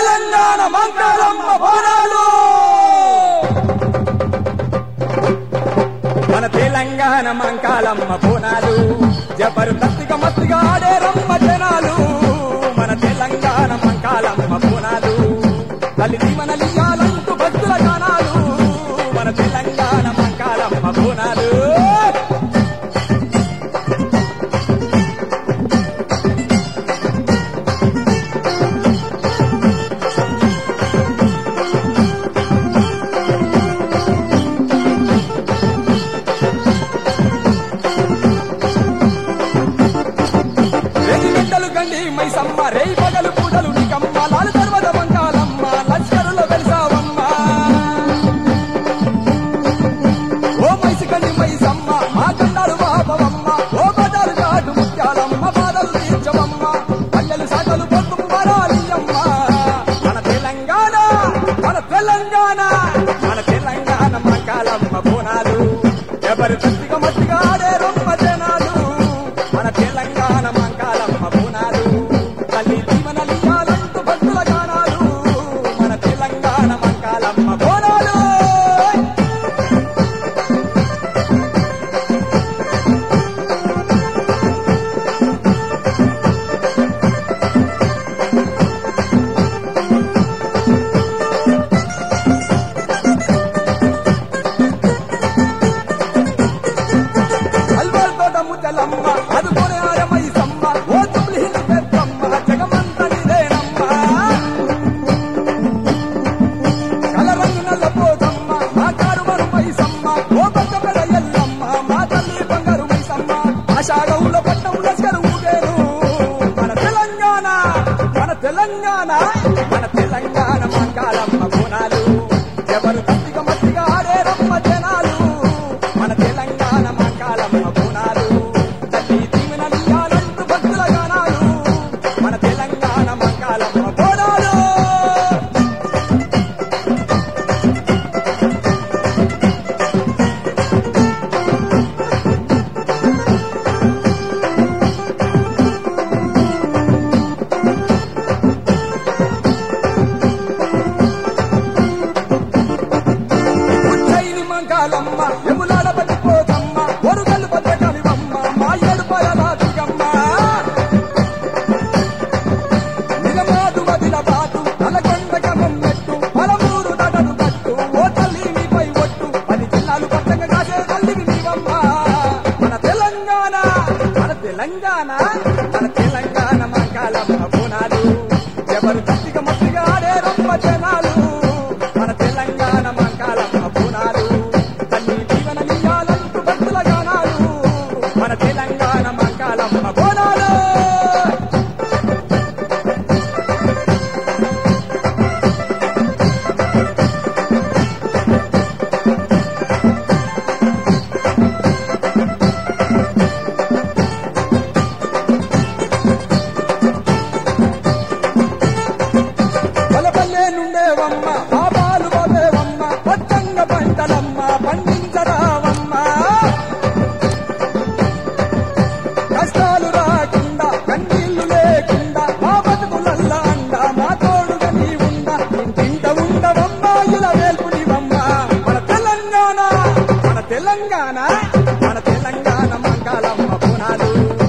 తెలంగాణ మంగళమ్మ బోనాలు మన తెలంగాణ మంకాలమ్మ బోనాలు జబర్దస్తిగా మత్తిగా ఆడే రమ్మ జనాలు మన తెలంగాణ మంకాలమ్మ బోనాలు తల్లి దీవనలియాలంటూ భక్తుల గానాలు మన తెలంగాణ మంకాలమ్మ బోనాలు రేగి బిడ్డలు గండి మైసమ్మ రేయి పగలు పూటలు నీకమ్మ లాలు పర్వత మంకాలమ్మ లష్కరులో వెలిసావమ్మ ఓ మైసి గండి మైసమ్మ మా కండాలు బాబవమ్మ ఓ బజారు చాటు ముత్యాలమ్మ బాధలు తీర్చవమ్మ పల్లెలు సాటలు పొద్దు మరాలియమ్మ మన తెలంగాణ మన తెలంగాణ మన తెలంగాణ మంకాలమ్మ బోనాలు ఎవరు తత్తిగా మట్టిగా ఆడే రొమ్మ జనాలు మన తెలంగాణ మంకాలమ్మ బోనాలు తల్లి జీవనలియాలంటూ భక్తుల గానాలు మన తెలంగాణ మంకాలమ్మ బోనాలు అల్వాల్ తోట ముద్దలమ్మ అదుకొని ఆరమై సమ్మ ఓ తుమ్లి హిల్ పెద్దమ్మ జగమంత నిదేనమ్మ కలరంగు నల్ల పోతమ్మ మా కారు మరుమై సమ్మ ఓ పక్క పెద ఎల్లమ్మ మా తల్లి బంగారు మైసమ్మ ఆషాఢవుల పట్నం లస్కరు ఊగేరు మన తెలంగాణ మన తెలంగాణ మన తెలంగాణ మంకాలమ్మ బోనాలు ఎవరు తత్తిగా మట్టిగా ఆడే రమ్మ జనాలు మన తెలంగాణ మంకాలమ్మ బోనాలు తల్లి దీవెనలియాలంటూ భక్తుల గానాలు మన తెలంగాణ మంకాలమ్మ బోనాలు ఉజ్జయిని మంగాలమ్మ ఎములాడ పట్టిపోతమ్మ ఒరుగలు పట్టకలివమ్మ మా ఏడుపల రాజుగమ్మ నిలబాటు వదిల బాటు నలకొండ గమ్మెట్టు పలమూరు నడను కట్టు ఓ తల్లి నీపై ఒట్టు పది జిల్లాలు పట్టంగా కాసే తల్లివి నీవమ్మ మన తెలంగాణ మన తెలంగాణ మన తెలంగాణ మంగాలమ్మ బోనాలు ఎవరు తట్టిగా మట్టిగా ఆడే రొమ్మ జనాలు మన తెలంగాణ మంగాలమ్మ బోనాలు తల్లి జీవన నియాలంటూ భక్తుల గానాలు మన తెలంగాణ మంగాలమ్మ బోనాలు పలపల్లే నుండేవమ్మ పాపాలు బాబేవమ్మ పచ్చంగ పంటలమ్మ పండించరావమ్మ కష్టాలు రాకుండా కన్నీళ్లు లేకుండా మా బతుకులల్ల అండ మా తోడుగా నీ ఉండ ఇంటింట ఉండవమ్మ ఇలా వేల్పునివమ్మ మన తెలంగాణ మన తెలంగాణ మన తెలంగాణ మంగళమ్మ పునాలు